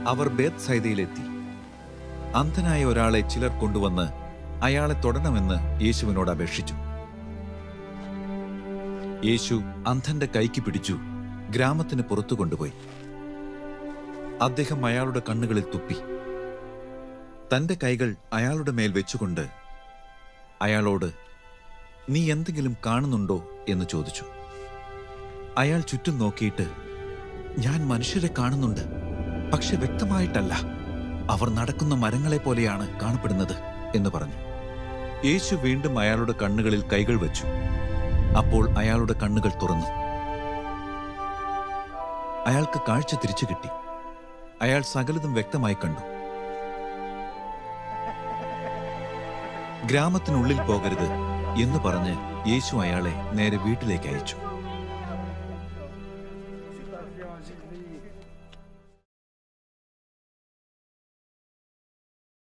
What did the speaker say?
അവർ ബേത് സൈതയിലെത്തി അന്ധനായ ഒരാളെ ചിലർ കൊണ്ടുവന്ന് അയാളെ തൊടണമെന്ന് യേശുവിനോട് അപേക്ഷിച്ചു യേശു അന്ധന്റെ കൈക്ക് പിടിച്ചു ഗ്രാമത്തിന് പുറത്തു കൊണ്ടുപോയി അദ്ദേഹം അയാളുടെ കണ്ണുകളിൽ തുപ്പി തന്റെ കൈകൾ അയാളുടെ മേൽ വെച്ചുകൊണ്ട് അയാളോട് നീ എന്തെങ്കിലും കാണുന്നുണ്ടോ എന്ന് ചോദിച്ചു അയാൾ ചുറ്റും നോക്കിയിട്ട് ഞാൻ മനുഷ്യരെ കാണുന്നുണ്ട് പക്ഷെ വ്യക്തമായിട്ടല്ല അവർ നടക്കുന്ന മരങ്ങളെ പോലെയാണ് കാണപ്പെടുന്നത് എന്ന് പറഞ്ഞു യേശു വീണ്ടും അയാളുടെ കണ്ണുകളിൽ കൈകൾ വെച്ചു അപ്പോൾ അയാളുടെ കണ്ണുകൾ തുറന്നു അയാൾക്ക് കാഴ്ച തിരിച്ചു കിട്ടി അയാൾ സകലതും വ്യക്തമായി കണ്ടു ഗ്രാമത്തിനുള്ളിൽ പോകരുത് എന്ന് പറഞ്ഞ് യേശു അയാളെ നേരെ വീട്ടിലേക്ക് അയച്ചു